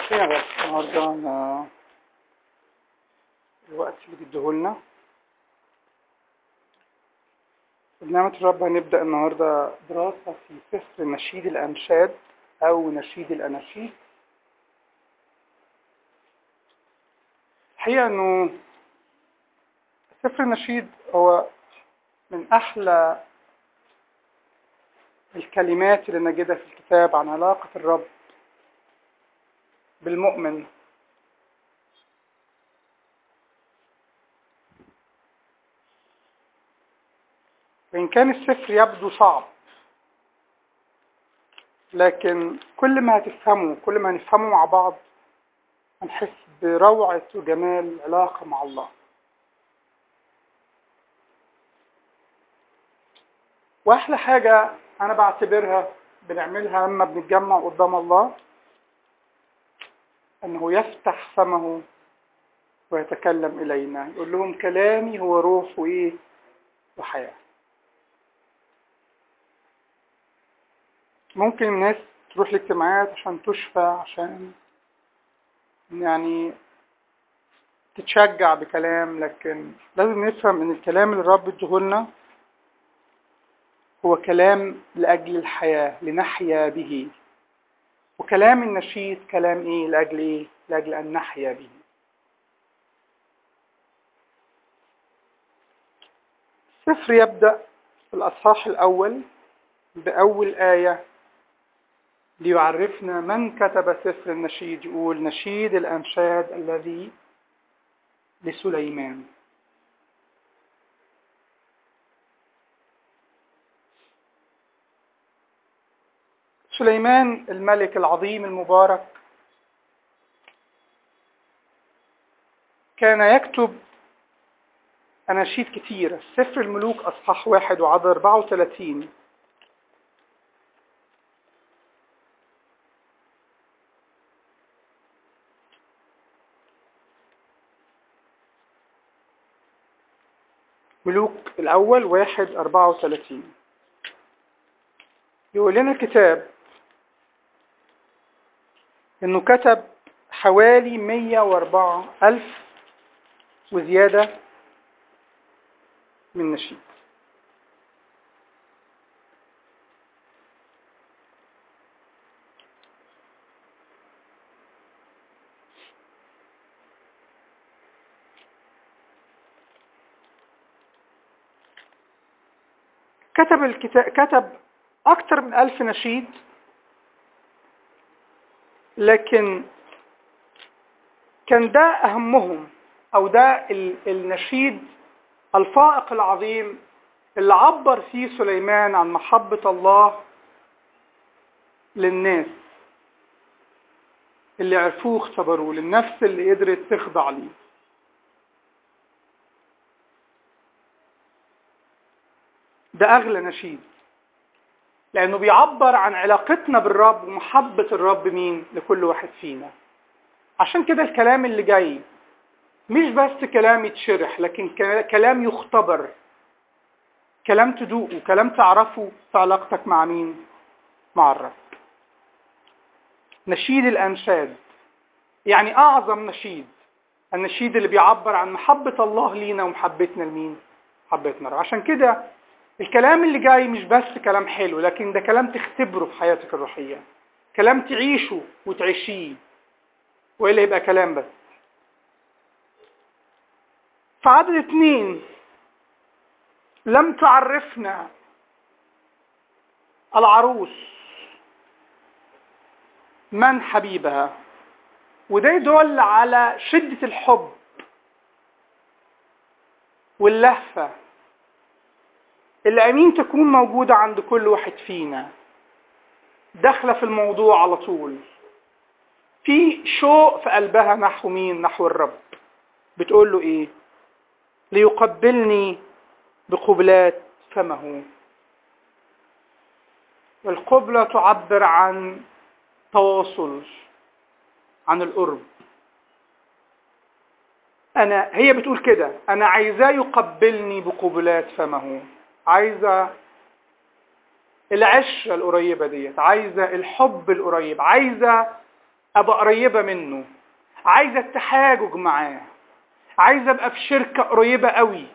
فيها بس النهارده أنا الوقت اللي بيديهولنا بنعمة الرب هنبدأ النهاردة دراسة في سفر نشيد الأنشاد أو نشيد الأناشيد الحقيقة إنه سفر النشيد هو من أحلى الكلمات اللي نجدها في الكتاب عن علاقة الرب بالمؤمن وإن كان السفر يبدو صعب لكن كل ما هتفهمه كل ما هنفهمه مع بعض هنحس بروعة وجمال العلاقة مع الله وأحلى حاجة أنا بعتبرها بنعملها لما بنتجمع قدام الله أنه يفتح فمه ويتكلم إلينا يقول لهم كلامي هو روح وإيه وحياة ممكن الناس تروح الاجتماعات عشان تشفى عشان يعني تتشجع بكلام لكن لازم نفهم ان الكلام اللي الرب اديهولنا هو كلام لأجل الحياة لنحيا به وكلام النشيد كلام ايه لأجل ايه لأجل أن نحيا به السفر يبدأ في الأصحاح الأول بأول آية ليعرفنا من كتب سفر النشيد يقول نشيد الأنشاد الذي لسليمان سليمان الملك العظيم المبارك كان يكتب أناشيد كتيرة سفر الملوك أصحاح واحد وعدد 34 ملوك الأول واحد أربعة وثلاثين يقول لنا الكتاب إنه كتب حوالي مية وأربعة ألف وزيادة من نشيد كتب الكتاب كتب أكثر من ألف نشيد لكن كان ده أهمهم أو ده النشيد الفائق العظيم اللي عبر فيه سليمان عن محبة الله للناس اللي عرفوه اختبروه للنفس اللي قدرت تخضع ليه ده أغلى نشيد لأنه بيعبر عن علاقتنا بالرب ومحبة الرب مين لكل واحد فينا عشان كده الكلام اللي جاي مش بس كلام يتشرح لكن كلام يختبر كلام تدوقه كلام تعرفه في علاقتك مع مين مع الرب نشيد الأنشاد يعني أعظم نشيد النشيد اللي بيعبر عن محبة الله لينا ومحبتنا لمين محبتنا عشان كده الكلام اللي جاي مش بس كلام حلو لكن ده كلام تختبره في حياتك الروحية كلام تعيشه وتعيشيه وإلا يبقى كلام بس في عدد اتنين لم تعرفنا العروس من حبيبها وده يدل على شدة الحب واللهفة اللي أمين تكون موجودة عند كل واحد فينا داخلة في الموضوع على طول في شوق في قلبها نحو مين نحو الرب بتقول له ايه ليقبلني بقبلات فمه القبلة تعبر عن تواصل عن القرب انا هي بتقول كده انا عايزاه يقبلني بقبلات فمه عايزه العشره القريبه ديت عايزه الحب القريب عايزه ابقى قريبة منه عايزة التحاجج معاه عايزة ابقى في شركة قريبة قوي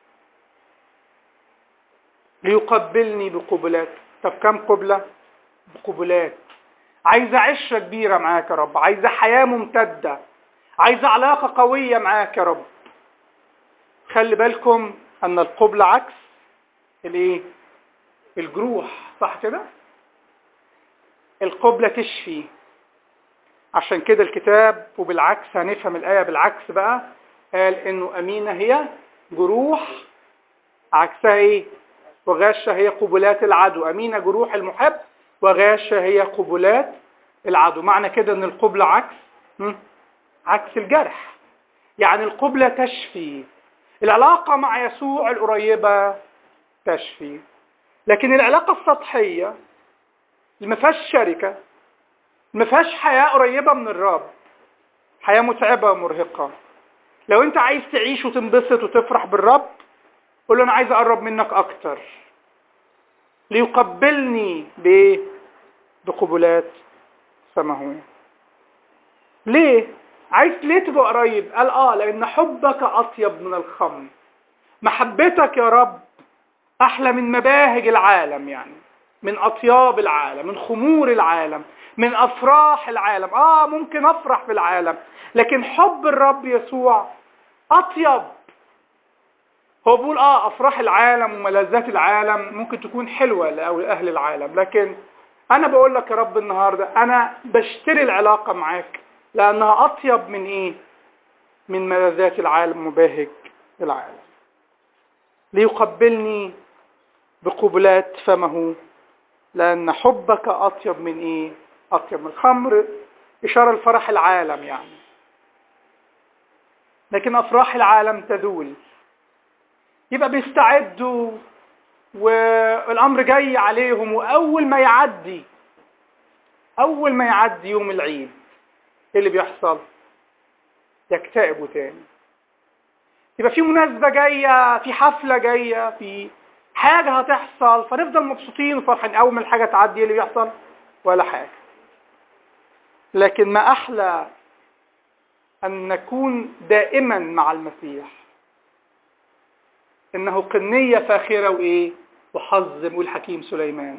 ليقبلني بقبلات طب كم قبلة بقبلات عايزة عشرة كبيرة معاك يا رب عايزة حياة ممتدة عايزة علاقة قوية معاك يا رب خلي بالكم ان القبلة عكس الايه الجروح صح كده القبلة تشفي عشان كده الكتاب وبالعكس هنفهم الآية بالعكس بقى قال انه امينة هي جروح عكسها ايه وغاشة هي قبلات العدو امينة جروح المحب وغاشة هي قبلات العدو معنى كده ان القبلة عكس عكس الجرح يعني القبلة تشفي العلاقة مع يسوع القريبة تشفي لكن العلاقة السطحية اللي ما فيهاش شركة ما فيهاش حياة قريبة من الرب حياة متعبة ومرهقة لو انت عايز تعيش وتنبسط وتفرح بالرب قول له انا عايز اقرب منك اكتر ليقبلني بايه بقبلات سماوية ليه عايز ليه تبقى قريب قال اه لان حبك اطيب من الخمر محبتك يا رب احلى من مباهج العالم يعني من اطياب العالم من خمور العالم من افراح العالم اه ممكن افرح في العالم لكن حب الرب يسوع اطيب هو بيقول اه افراح العالم وملذات العالم ممكن تكون حلوة لاهل العالم لكن انا بقول لك يا رب النهاردة انا بشتري العلاقة معاك لانها اطيب من ايه من ملذات العالم مباهج العالم ليقبلني بقبلات فمه لأن حبك أطيب من إيه؟ أطيب من الخمر إشارة لفرح العالم يعني لكن أفراح العالم تذول يبقى بيستعدوا والأمر جاي عليهم وأول ما يعدي أول ما يعدي يوم العيد إيه اللي بيحصل؟ يكتئبوا تاني يبقى في مناسبة جاية في حفلة جاية في حاجة هتحصل فنفضل مبسوطين وفرحين أول ما الحاجة تعدي اللي بيحصل ولا حاجة لكن ما أحلى أن نكون دائما مع المسيح إنه قنية فاخرة وإيه وحظ والحكيم سليمان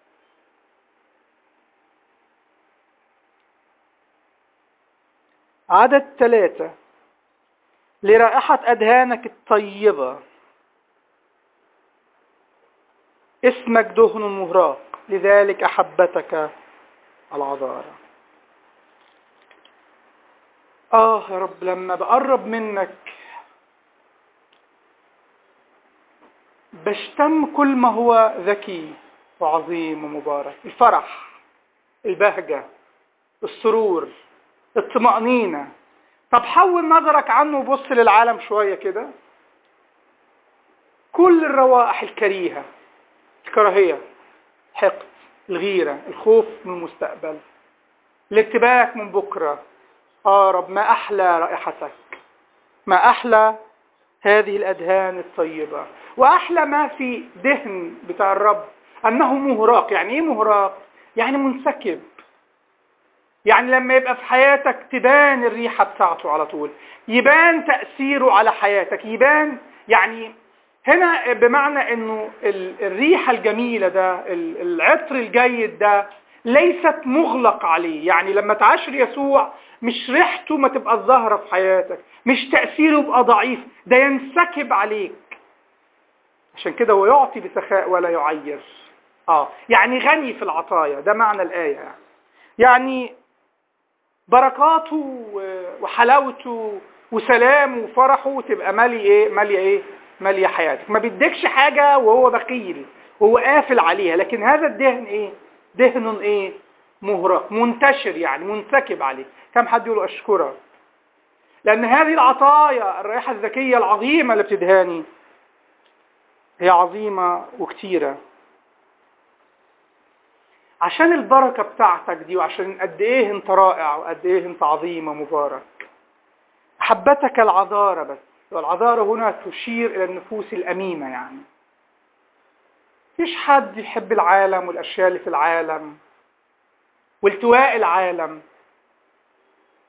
عدد ثلاثة لرائحة أدهانك الطيبة اسمك دهن مهراق لذلك أحبتك العذارى آه يا رب لما بقرب منك بشتم كل ما هو ذكي وعظيم ومبارك الفرح البهجة السرور الطمأنينة طب حول نظرك عنه وبص للعالم شوية كده كل الروائح الكريهة الكراهية الحقد الغيرة الخوف من المستقبل الارتباك من بكرة آه رب ما أحلى رائحتك ما أحلى هذه الأدهان الطيبة وأحلى ما في دهن بتاع الرب أنه مهراق يعني إيه مهراق؟ يعني منسكب يعني لما يبقى في حياتك تبان الريحة بتاعته على طول يبان تأثيره على حياتك يبان يعني هنا بمعنى انه الريحة الجميلة ده العطر الجيد ده ليست مغلق عليه يعني لما تعاشر يسوع مش ريحته ما تبقى الظاهرة في حياتك مش تأثيره يبقى ضعيف ده ينسكب عليك عشان كده هو يعطي بسخاء ولا يعير اه يعني غني في العطايا ده معنى الآية يعني يعني بركاته وحلاوته وسلامه وفرحه تبقى مالي ايه ماليه ايه ماليه حياتك ما بيديكش حاجة وهو بخيل وهو قافل عليها لكن هذا الدهن ايه دهن ايه مهرق منتشر يعني منسكب عليه كم حد يقول اشكرك لان هذه العطايا الرائحة الذكية العظيمة اللي بتدهاني هي عظيمة وكتيرة عشان البركة بتاعتك دي وعشان قد ايه انت رائع وقد ايه انت عظيم ومبارك حبتك العذارة بس والعذارة هنا تشير الى النفوس الامينة يعني مفيش حد يحب العالم والاشياء اللي في العالم والتواء العالم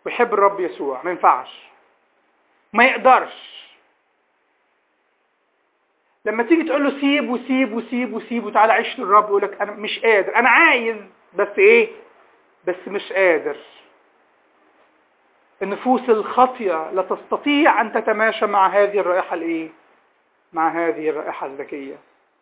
ويحب الرب يسوع ما ينفعش ما يقدرش لما تيجي تقول له سيب وسيب وسيب وسيب وتعالى عيش للرب يقول لك انا مش قادر انا عايز بس ايه بس مش قادر النفوس الخاطية لا تستطيع ان تتماشى مع هذه الرائحة الايه مع هذه الرائحة الذكية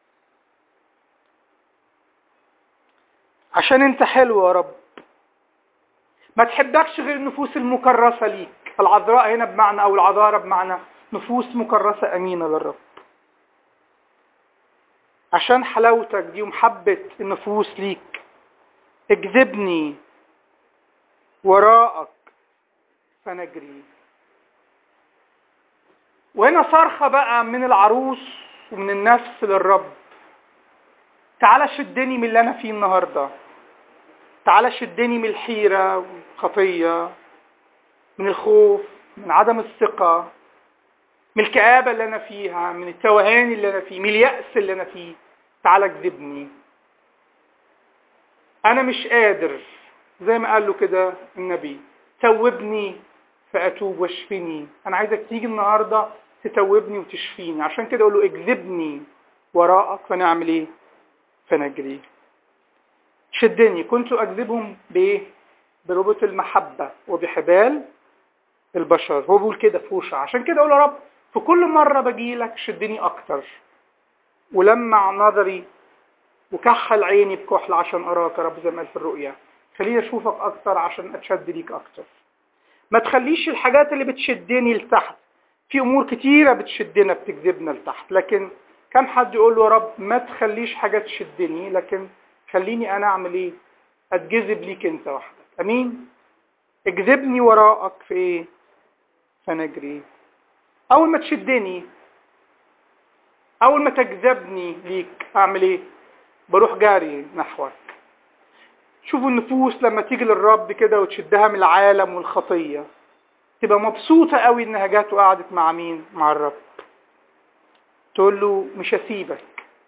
عشان انت حلو يا رب ما تحبكش غير النفوس المكرسة ليك العذراء هنا بمعنى او العذارة بمعنى نفوس مكرسة امينة للرب عشان حلاوتك دي ومحبة النفوس ليك اجذبني وراءك فنجري وهنا صرخة بقى من العروس ومن النفس للرب تعالى شدني من اللي انا فيه النهارده تعالى شدني من الحيرة والخطية من الخوف من عدم الثقة من الكآبة اللي أنا فيها من التوهان اللي أنا فيه من اليأس اللي أنا فيه تعالى اكذبني أنا مش قادر زي ما قال له كده النبي توبني فأتوب واشفني أنا عايزك تيجي النهاردة تتوبني وتشفيني عشان كده أقول له اكذبني وراءك فنعمل إيه فنجري شدني كنت أكذبهم بإيه بربط المحبة وبحبال البشر هو بيقول كده في هوشع عشان كده أقول يا رب في كل مرة باجي لك شدني أكتر ولمع نظري وكحل عيني بكحل عشان أراك يا رب زي ما قال في الرؤيا خليني أشوفك أكتر عشان أتشد ليك أكتر ما تخليش الحاجات اللي بتشدني لتحت في أمور كتيرة بتشدنا بتجذبنا لتحت لكن كم حد يقول له يا رب ما تخليش حاجة تشدني لكن خليني أنا أعمل إيه أتجذب ليك أنت وحدك أمين اجذبني وراءك في إيه فنجري أول ما تشدني أول ما تجذبني ليك أعمل إيه بروح جاري نحوك شوفوا النفوس لما تيجي للرب كده وتشدها من العالم والخطية تبقى مبسوطة قوي انها جات وقعدت مع مين مع الرب تقول له مش هسيبك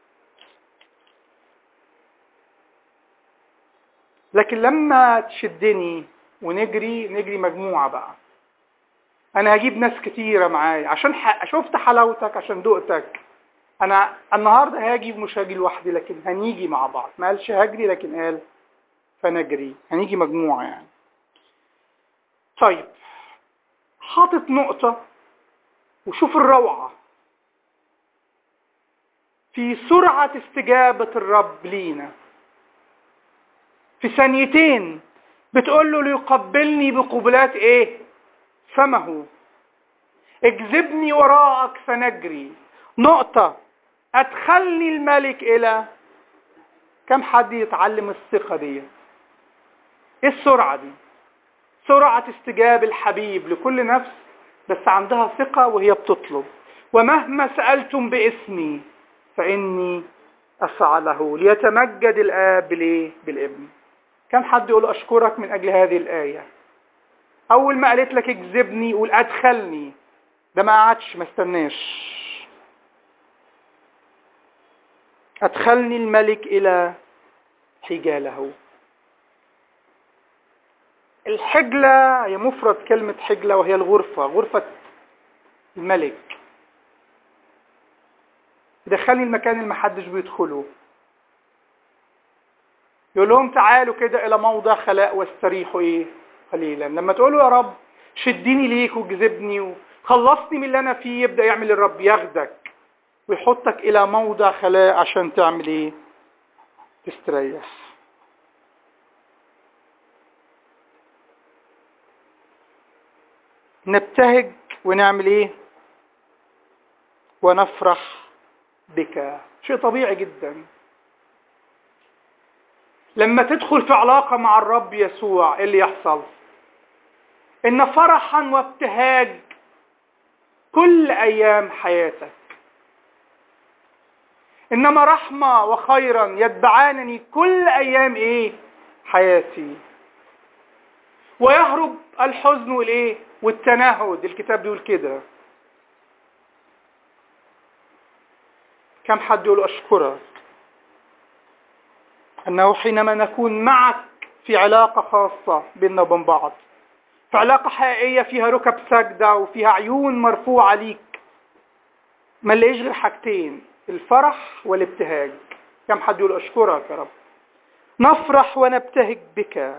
لكن لما تشدني ونجري نجري مجموعة بقى انا هجيب ناس كتيرة معايا عشان ح... شفت حلاوتك عشان دقتك انا النهاردة هاجي ومش هاجي لوحدي لكن هنيجي مع بعض ما قالش هجري لكن قال فنجري هنيجي مجموعة يعني طيب حاطط نقطة وشوف الروعة في سرعة استجابة الرب لينا في ثانيتين بتقول له ليقبلني بقبلات ايه فمه اجذبني وراءك فنجري نقطة ادخلني الملك الى كم حد يتعلم الثقة دي ايه السرعة دي سرعة استجاب الحبيب لكل نفس بس عندها ثقة وهي بتطلب ومهما سألتم باسمي فإني أفعله ليتمجد الآب بالايه بالابن كم حد يقول أشكرك من أجل هذه الآية أول ما قالت لك اجذبني يقول أدخلني ده ما قعدش ما استناش أدخلني الملك إلى حجاله الحجلة هي مفرد كلمة حجلة وهي الغرفة غرفة الملك يدخلني المكان اللي محدش بيدخله يقول لهم تعالوا كده إلى موضع خلاء واستريحوا إيه قليلا لما تقولوا يا رب شدني ليك وجذبني وخلصني من اللي أنا فيه يبدأ يعمل الرب ياخدك ويحطك إلى موضع خلاء عشان تعمل إيه تستريح نبتهج ونعمل ايه ونفرح بك شيء طبيعي جدا لما تدخل في علاقة مع الرب يسوع ايه اللي يحصل ان فرحا وابتهاج كل ايام حياتك انما رحمة وخيرا يتبعانني كل ايام ايه حياتي ويهرب الحزن والايه والتنهد الكتاب بيقول كده كم حد يقول أشكرك أنه حينما نكون معك في علاقة خاصة بيننا وبين بعض في علاقة حقيقية فيها ركب سجدة وفيها عيون مرفوعة ليك ما نلاقيش غير حاجتين الفرح والابتهاج كم حد يقول اشكرك يا رب نفرح ونبتهج بك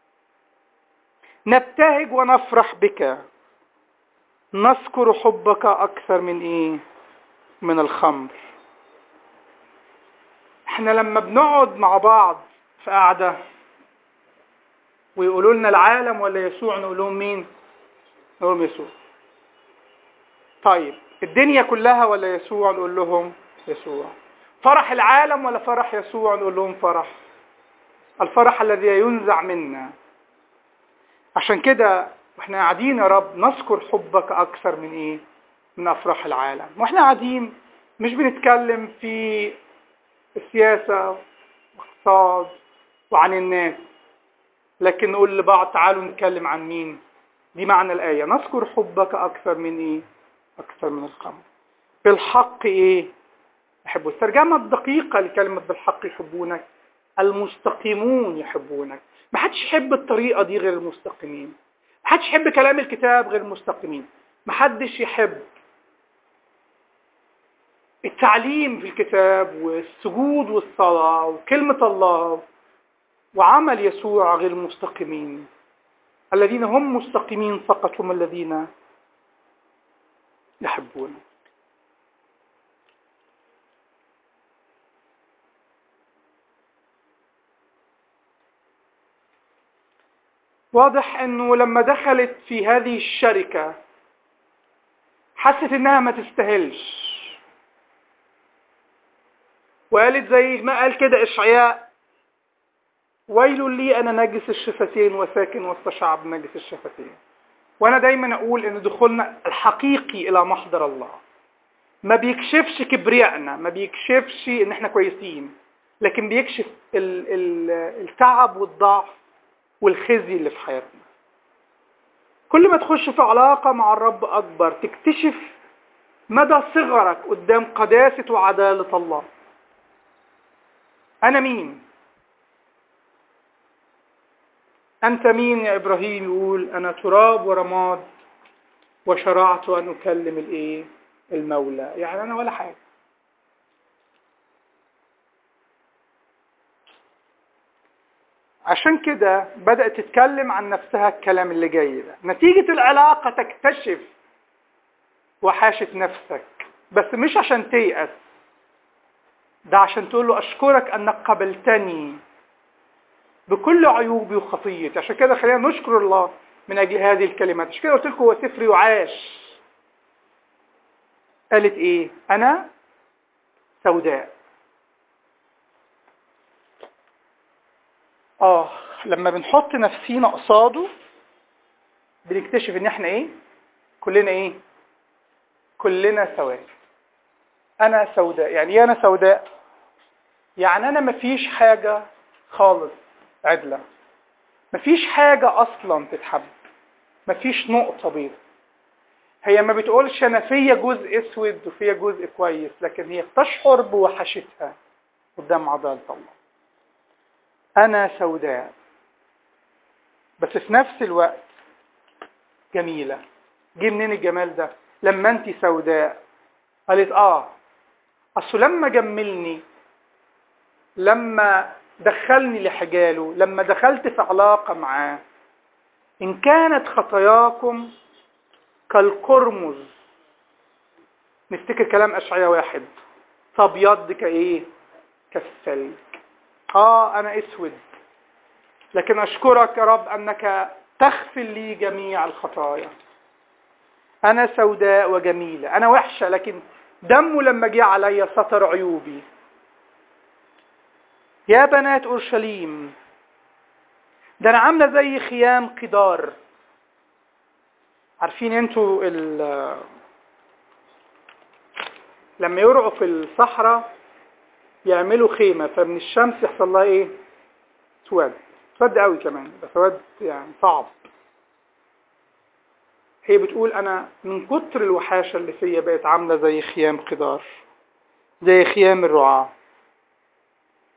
نبتهج ونفرح بك نذكر حبك اكثر من ايه من الخمر احنا لما بنقعد مع بعض في قعده ويقولوا لنا العالم ولا يسوع نقول لهم مين نقول لهم يسوع طيب الدنيا كلها ولا يسوع نقول لهم يسوع فرح العالم ولا فرح يسوع نقول لهم فرح الفرح الذي ينزع منا عشان كده واحنا قاعدين يا رب نذكر حبك اكثر من ايه من افراح العالم واحنا قاعدين مش بنتكلم في السياسة واقتصاد وعن الناس لكن نقول لبعض تعالوا نتكلم عن مين دي معنى الآية نذكر حبك أكثر من إيه أكثر من الخمر بالحق إيه يحبوا الترجمة الدقيقة لكلمة بالحق يحبونك المستقيمون يحبونك ما حدش يحب الطريقة دي غير المستقيمين ما حدش يحب كلام الكتاب غير المستقيمين ما حدش يحب التعليم في الكتاب والسجود والصلاة وكلمة الله وعمل يسوع غير المستقيمين الذين هم مستقيمين فقط هم الذين يحبون واضح انه لما دخلت في هذه الشركة حست انها ما تستاهلش وقالت زي ما قال كده اشعياء ويل لي انا نجس الشفتين وساكن وسط شعب نجس الشفتين وانا دايما اقول ان دخولنا الحقيقي الى محضر الله ما بيكشفش كبريائنا ما بيكشفش ان احنا كويسين لكن بيكشف ال ال التعب والضعف والخزي اللي في حياتنا كل ما تخش في علاقة مع الرب أكبر تكتشف مدى صغرك قدام قداسة وعدالة الله أنا مين؟ أنت مين يا إبراهيم يقول أنا تراب ورماد وشرعت أن أكلم الإيه؟ المولى يعني أنا ولا حاجة عشان كده بدأت تتكلم عن نفسها الكلام اللي جاي ده نتيجة العلاقة تكتشف وحاشة نفسك بس مش عشان تيأس ده عشان تقول له أشكرك أنك قبلتني بكل عيوبي وخطيتي عشان كده خلينا نشكر الله من أجل هذه الكلمات عشان كده قلت لكم هو سفر يعاش قالت إيه أنا سوداء آه لما بنحط نفسينا قصاده بنكتشف إن إحنا إيه كلنا إيه كلنا سواء أنا سوداء يعني إيه أنا سوداء يعني أنا مفيش حاجة خالص عدلة مفيش حاجة أصلا تتحب مفيش نقطة بيض هي ما بتقولش أنا فيا جزء أسود وفيا جزء كويس لكن هي تشعر بوحشتها قدام عضلة الله أنا سوداء بس في نفس الوقت جميلة جه منين الجمال ده لما أنت سوداء قالت آه أصل لما جملني لما دخلني لحجاله لما دخلت في علاقة معاه إن كانت خطاياكم كالقرمز نفتكر كلام أشعياء واحد فابيض كإيه كالثلج آه أنا أسود لكن أشكرك يا رب أنك تغفر لي جميع الخطايا أنا سوداء وجميلة أنا وحشة لكن دمه لما جه عليا ستر عيوبي يا بنات أورشليم ده أنا عاملة زي خيام قدار عارفين انتوا لما يرعوا في الصحراء يعملوا خيمة فمن الشمس يحصل لها ايه سواد سواد قوي كمان ده سواد يعني صعب هي بتقول انا من كتر الوحاشة اللي فيا بقت عاملة زي خيام قدار زي خيام الرعاة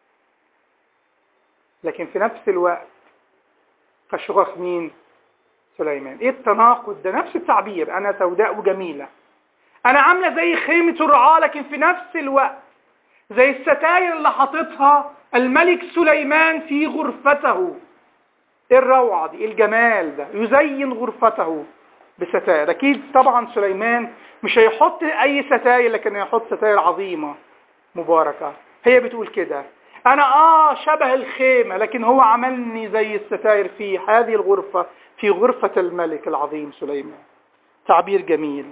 لكن في نفس الوقت كشغف مين سليمان ايه التناقض ده نفس التعبير انا سوداء وجميلة انا عاملة زي خيمة الرعاة لكن في نفس الوقت زي الستاير اللي حاططها الملك سليمان في غرفته ايه الروعة دي ايه الجمال ده يزين غرفته بستاير اكيد طبعا سليمان مش هيحط اي ستاير لكن هيحط ستاير عظيمة مباركة هي بتقول كده انا اه شبه الخيمة لكن هو عملني زي الستاير في هذه الغرفة في غرفة الملك العظيم سليمان تعبير جميل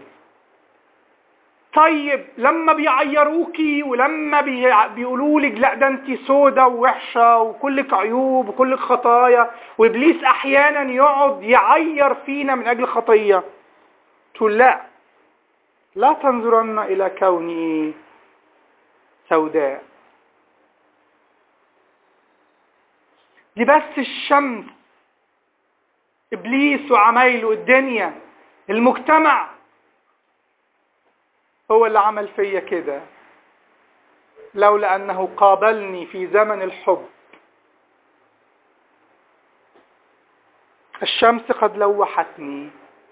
طيب لما بيعيروكي ولما بيقولوا لك لا ده انت سودة ووحشة وكلك عيوب وكلك خطايا وابليس احيانا يقعد يعير فينا من اجل خطية تقول لا لا تنظرن الى كوني سوداء دي بس الشمس ابليس وعمايله الدنيا المجتمع هو اللي عمل فيا كده لولا انه قابلني في زمن الحب الشمس قد لوحتني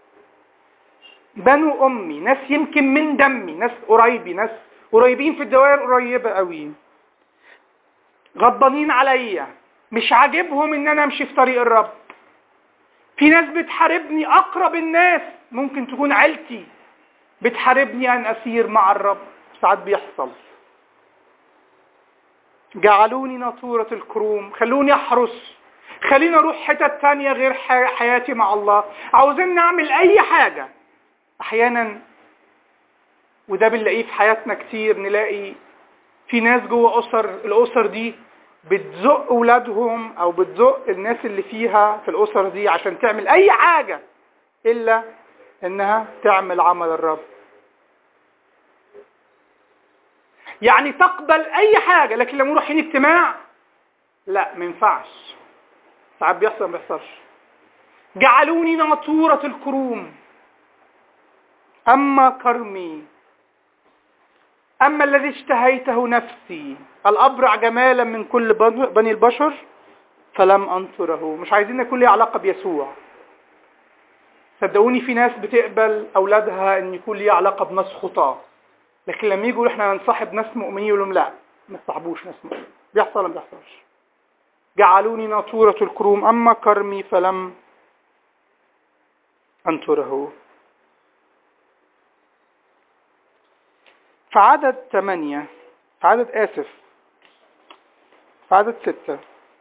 بنو امي ناس يمكن من دمي ناس قريبي ناس قريبين في الدوائر قريبه قوي غضبانين عليا مش عاجبهم ان انا امشي في طريق الرب في ناس بتحاربني اقرب الناس ممكن تكون عيلتي بتحاربني ان اسير مع الرب ساعات بيحصل جعلوني ناطورة الكروم خلوني احرس خليني اروح حتت تانية غير حياتي مع الله عاوزين نعمل اي حاجة احيانا وده بنلاقيه في حياتنا كتير نلاقي في ناس جوه اسر الاسر دي بتزق اولادهم او بتزق الناس اللي فيها في الاسر دي عشان تعمل اي حاجة الا انها تعمل عمل الرب يعني تقبل اي حاجة لكن لما رايحين اجتماع لا ما ينفعش ساعات بيحصل ما بيحصلش جعلوني ناطورة الكروم اما كرمي اما الذي اشتهيته نفسي الابرع جمالا من كل بني البشر فلم انطره مش عايزين يكون لي علاقة بيسوع صدقوني في ناس بتقبل اولادها ان يكون ليه علاقة بناس خطاه لكن لما يجوا احنا نصاحب ناس مؤمنين يقول لهم لا ما تصاحبوش ناس مؤمنين بيحصل ولا ما بيحصلش جعلوني ناطورة الكروم اما كرمي فلم انطره في عدد ثمانية في عدد آسف في عدد ستة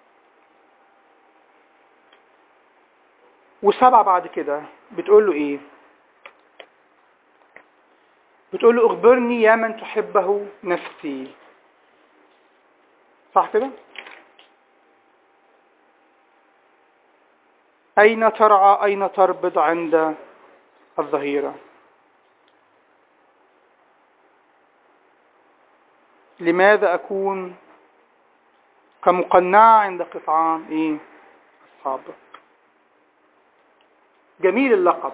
وسبعة بعد كده بتقول له ايه بتقول له اخبرني يا من تحبه نفسي صح كده اين ترعى اين تربض عند الظهيره لماذا أكون كمقنعة عند قطعان إيه أصحابك جميل اللقب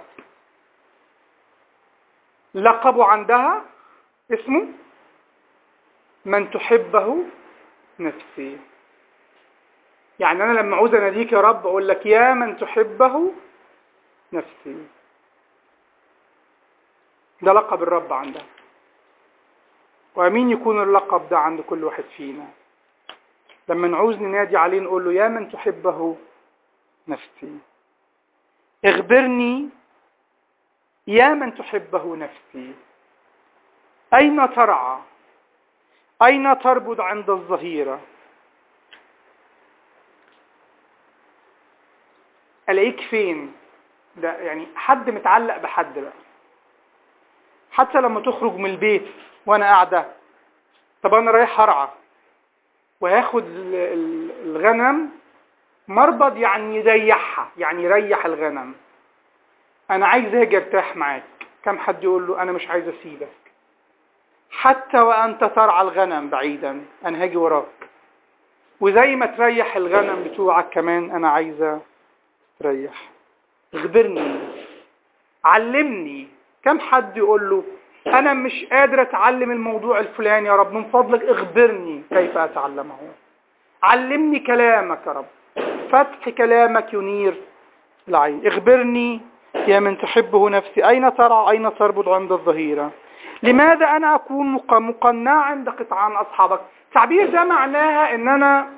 لقبه عندها اسمه من تحبه نفسي يعني أنا لما عاوز أناديك يا رب أقول لك يا من تحبه نفسي ده لقب الرب عندها وامين يكون اللقب ده عند كل واحد فينا لما نعوز ننادي عليه نقول له يا من تحبه نفسي اخبرني يا من تحبه نفسي اين ترعى اين تربض عند الظهيره الاقيك فين ده يعني حد متعلق بحد بقى حتى لما تخرج من البيت وانا قاعدة طب انا رايح هرعى وهاخد الغنم مربض يعني يريحها يعني يريح الغنم انا عايز اجي ارتاح معاك كم حد يقول له انا مش عايز اسيبك حتى وانت ترعى الغنم بعيدا انا هاجي وراك وزي ما تريح الغنم بتوعك كمان انا عايزه تريح اخبرني علمني كم حد يقول له انا مش قادر اتعلم الموضوع الفلاني يا رب من فضلك اخبرني كيف اتعلمه علمني كلامك يا رب فتح كلامك ينير العين اخبرني يا من تحبه نفسي أين ترى أين تربط عند الظهيرة لماذا أنا أكون مقنع عند قطعان أصحابك التعبير ده معناها ان انا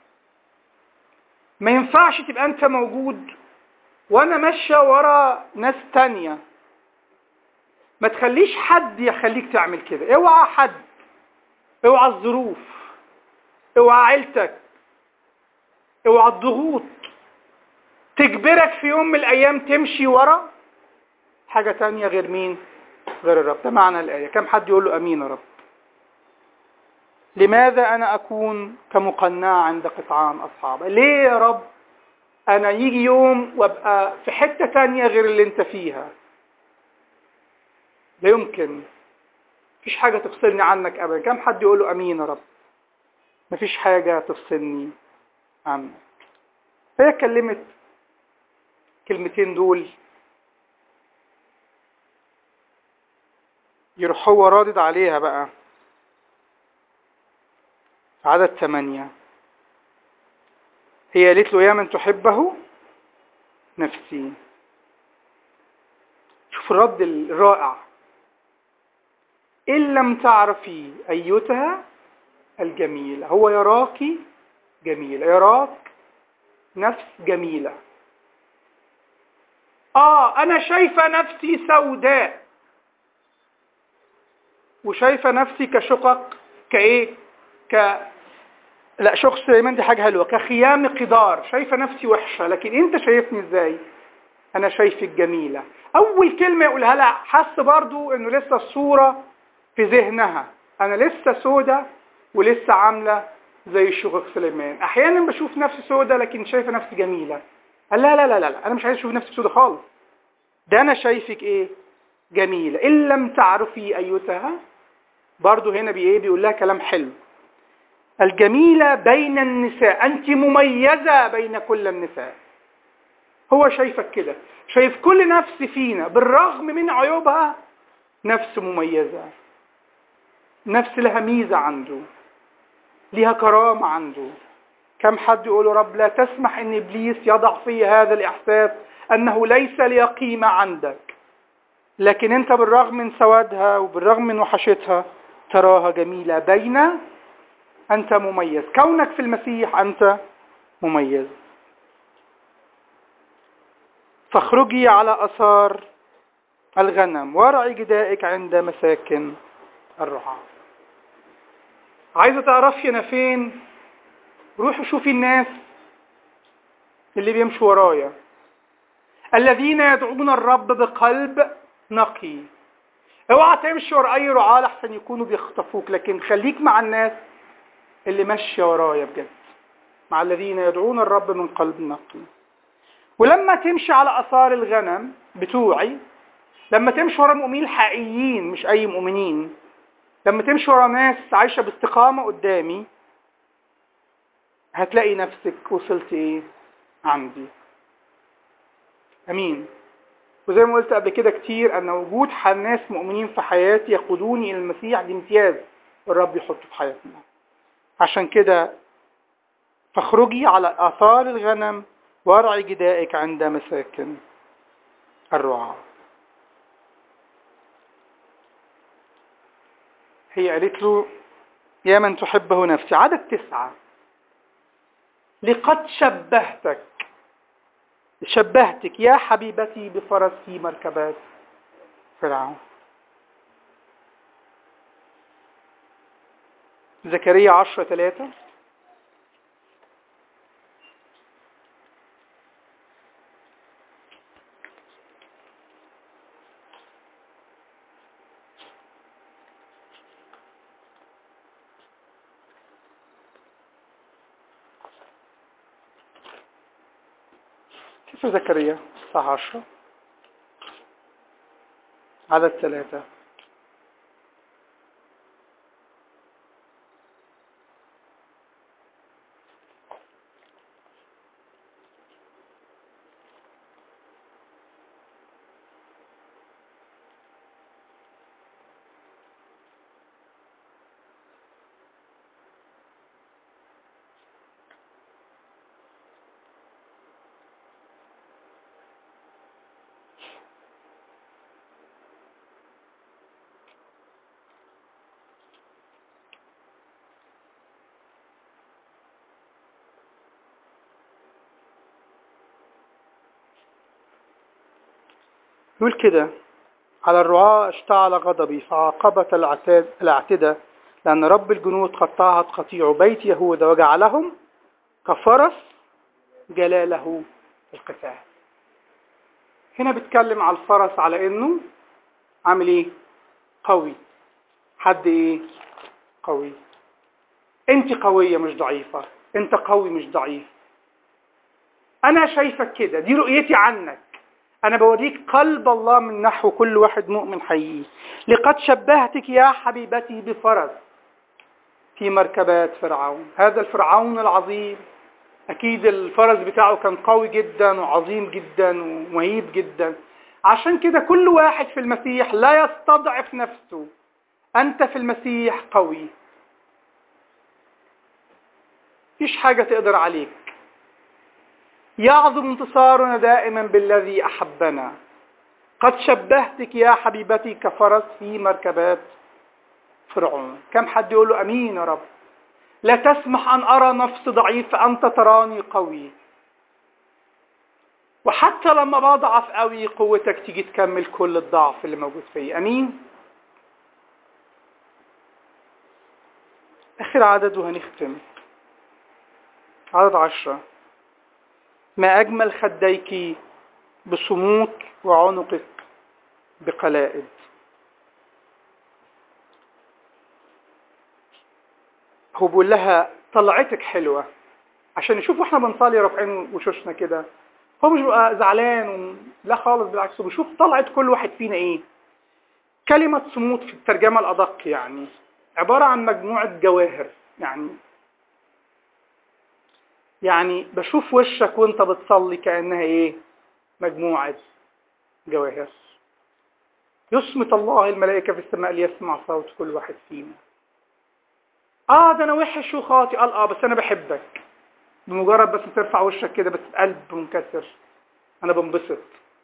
ما ينفعش تبقى انت موجود وانا ماشية ورا ناس تانية ما تخليش حد يخليك تعمل كده اوعى حد اوعى الظروف اوعى عيلتك اوعى الضغوط تجبرك في يوم من الايام تمشي ورا حاجة تانية غير مين غير الرب ده معنى الآية كم حد يقول له امين يا رب لماذا أنا أكون كمقنع عند قطعان أصحابي ليه يا رب أنا يجي يوم وأبقى في حتة تانية غير اللي أنت فيها لا يمكن مفيش حاجة تفصلني عنك أبدا كم حد يقول له أمين يا رب مفيش حاجة تفصلني عنك فهي كلمت كلمتين دول يروح هو رادد عليها بقى عدد ثمانية هي قالت له يا من تحبه نفسي شوف الرد الرائع إن لم تعرفي أيتها الجميلة هو يراك جميلة يراك نفس جميلة آه أنا شايفة نفسي سوداء وشايفة نفسي كشقق كإيه ك لا شخص سليمان دي حاجة حلوة كخيام قدار شايفة نفسي وحشة لكن انت شايفني ازاي انا شايفك جميلة اول كلمة يقولها لها حس برضو انه لسه الصورة في ذهنها انا لسه سودة ولسه عاملة زي شقق سليمان احيانا بشوف نفسي سودة لكن شايفة نفسي جميلة قال لا لا لا لا انا مش عايز اشوف نفسي سودة خالص ده انا شايفك ايه جميلة ان لم تعرفي ايتها برضو هنا بي بيقول لها كلام حلو الجميلة بين النساء أنت مميزة بين كل النساء هو شايفك كده شايف كل نفس فينا بالرغم من عيوبها نفس مميزة نفس لها ميزة عنده لها كرامة عنده كم حد يقول رب لا تسمح ان ابليس يضع في هذا الاحساس انه ليس لي قيمة عندك لكن انت بالرغم من سوادها وبالرغم من وحشتها تراها جميلة بين أنت مميز كونك في المسيح أنت مميز فاخرجي على أثار الغنم وارعي جدائك عند مساكن الرعاة عايزة تعرفي أنا فين روحي شوفي الناس اللي بيمشوا ورايا الذين يدعون الرب بقلب نقي اوعى تمشي ورا اي رعاة لحسن يكونوا بيخطفوك لكن خليك مع الناس اللي ماشيه ورايا بجد مع الذين يدعون الرب من قلب نقي ولما تمشي على اثار الغنم بتوعي لما تمشي ورا المؤمنين الحقيقيين مش اي مؤمنين لما تمشي ورا ناس عايشه باستقامه قدامي هتلاقي نفسك وصلت ايه عندي امين وزي ما قلت قبل كده كتير ان وجود ناس مؤمنين في حياتي يقودوني الى المسيح دي امتياز الرب يحطه في حياتنا عشان كده فاخرجي على آثار الغنم وارعي جدائك عند مساكن الرعاة هي قالت له يا من تحبه نفسي عدد تسعة لقد شبهتك شبهتك يا حبيبتي بفرس في مركبات فرعون زكريا عشرة ثلاثة كيف زكريا الساعة عشرة عدد ثلاثة يقول كده على الرعاة اشتعل غضبي فعاقبت الاعتدة لأن رب الجنود قطعت قطيع بيت يهوذا وجعلهم كفرس جلاله القتال هنا بيتكلم على الفرس على انه عامل ايه قوي حد ايه قوي انت قوية مش ضعيفة انت قوي مش ضعيف انا شايفك كده دي رؤيتي عنك انا بوريك قلب الله من نحو كل واحد مؤمن حقيقي لقد شبهتك يا حبيبتي بفرس في مركبات فرعون هذا الفرعون العظيم اكيد الفرس بتاعه كان قوي جدا وعظيم جدا ومهيب جدا عشان كده كل واحد في المسيح لا يستضعف نفسه انت في المسيح قوي فيش حاجة تقدر عليك يعظم انتصارنا دائما بالذي أحبنا قد شبهتك يا حبيبتي كفرس في مركبات فرعون كم حد يقول له أمين يا رب لا تسمح أن أرى نفس ضعيف فأنت تراني قوي وحتى لما بضعف قوي قوتك تيجي تكمل كل الضعف اللي موجود فيه أمين آخر عدد وهنختم عدد عشرة ما أجمل خديك بصموك وعنقك بقلائد هو بيقول لها طلعتك حلوة عشان يشوفوا احنا بنصلي رافعين وشوشنا كده هو مش بقى زعلان و... لا خالص بالعكس هو بيشوف طلعت كل واحد فينا ايه كلمة صمود في الترجمة الأدق يعني عبارة عن مجموعة جواهر يعني يعني بشوف وشك وانت بتصلي كأنها ايه مجموعة جواهر يصمت الله الملائكة في السماء ليسمع صوت كل واحد فينا اه ده انا وحش وخاطي قال اه بس انا بحبك بمجرد بس ترفع وشك كده بس قلب منكسر انا بنبسط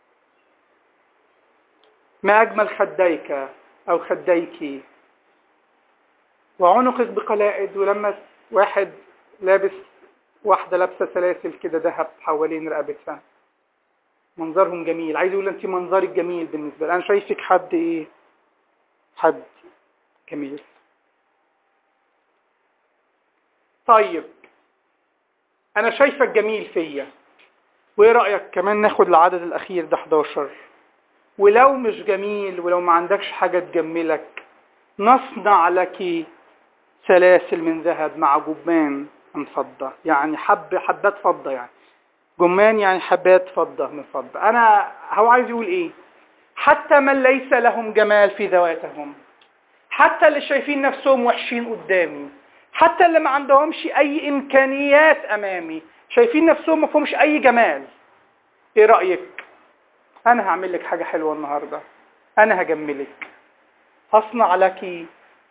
ما اجمل خديك او خديك وعنقك بقلائد ولما واحد لابس واحدة لابسة سلاسل كده ذهب حوالين رقبتها منظرهم جميل عايز يقول انت منظرك جميل بالنسبة لي انا شايفك حد ايه حد جميل طيب انا شايفك جميل فيا وايه رأيك كمان ناخد العدد الاخير ده 11 ولو مش جميل ولو ما عندكش حاجة تجملك نصنع لك سلاسل من ذهب مع جبان من فضة يعني حب حبات فضة يعني جمان يعني حبات فضة من فضة أنا هو عايز يقول إيه حتى من ليس لهم جمال في ذواتهم حتى اللي شايفين نفسهم وحشين قدامي حتى اللي ما عندهمش أي إمكانيات أمامي شايفين نفسهم ما فيهمش أي جمال إيه رأيك أنا هعمل لك حاجة حلوة النهاردة أنا هجملك هصنع لك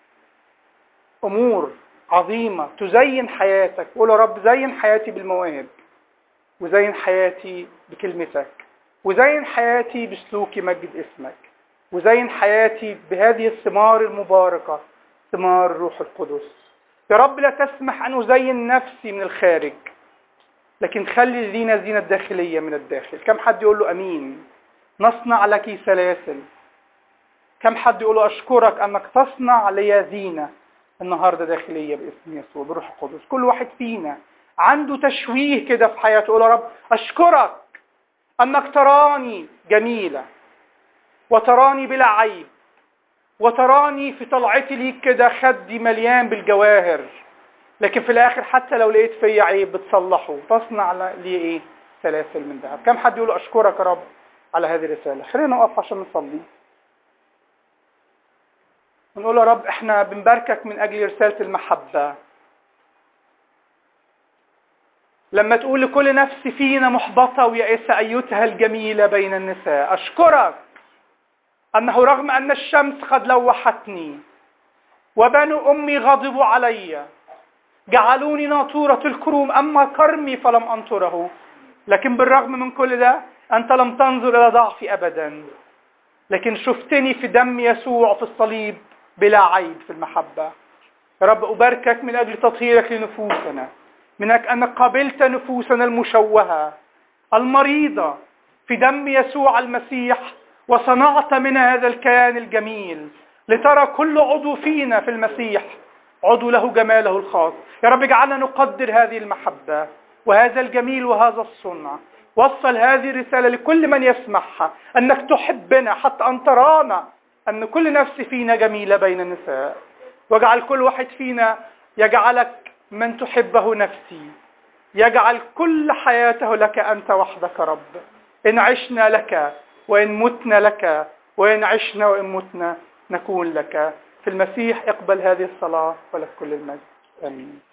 أمور عظيمة تزين حياتك قول يا رب زين حياتي بالمواهب وزين حياتي بكلمتك وزين حياتي بسلوكي مجد اسمك وزين حياتي بهذه الثمار المباركة ثمار الروح القدس يا رب لا تسمح أن أزين نفسي من الخارج لكن خلي لينا زينة داخلية من الداخل كم حد يقول له أمين نصنع لك سلاسل كم حد يقول له أشكرك أنك تصنع لي زينة النهارده داخليه باسم يسوع بروح القدس كل واحد فينا عنده تشويه كده في حياته يقول يا رب اشكرك انك تراني جميله وتراني بلا عيب وتراني في طلعتي ليك كده خدي مليان بالجواهر لكن في الاخر حتى لو لقيت فيا عيب بتصلحه تصنع لي ايه سلاسل من ذهب كم حد يقول اشكرك يا رب على هذه الرساله خلينا نقف عشان نصلي ونقول يا رب احنا بنباركك من اجل رسالة المحبة لما تقول لكل نفس فينا محبطة ويائسة أيتها الجميلة بين النساء أشكرك أنه رغم أن الشمس قد لوحتني وبنو أمي غضبوا علي جعلوني ناطورة الكروم أما كرمي فلم أنطره لكن بالرغم من كل ده أنت لم تنظر إلى ضعفي أبدا لكن شفتني في دم يسوع في الصليب بلا عيب في المحبة يا رب أباركك من أجل تطهيرك لنفوسنا من أجل أنك قبلت نفوسنا المشوهة المريضة في دم يسوع المسيح وصنعت من هذا الكيان الجميل لترى كل عضو فينا في المسيح عضو له جماله الخاص يا رب اجعلنا نقدر هذه المحبة وهذا الجميل وهذا الصنع وصل هذه الرسالة لكل من يسمعها أنك تحبنا حتى أن ترانا أن كل نفس فينا جميلة بين النساء واجعل كل واحد فينا يجعلك من تحبه نفسي يجعل كل حياته لك أنت وحدك رب إن عشنا لك وإن متنا لك وإن عشنا وإن متنا نكون لك في المسيح اقبل هذه الصلاة ولك كل المجد آمين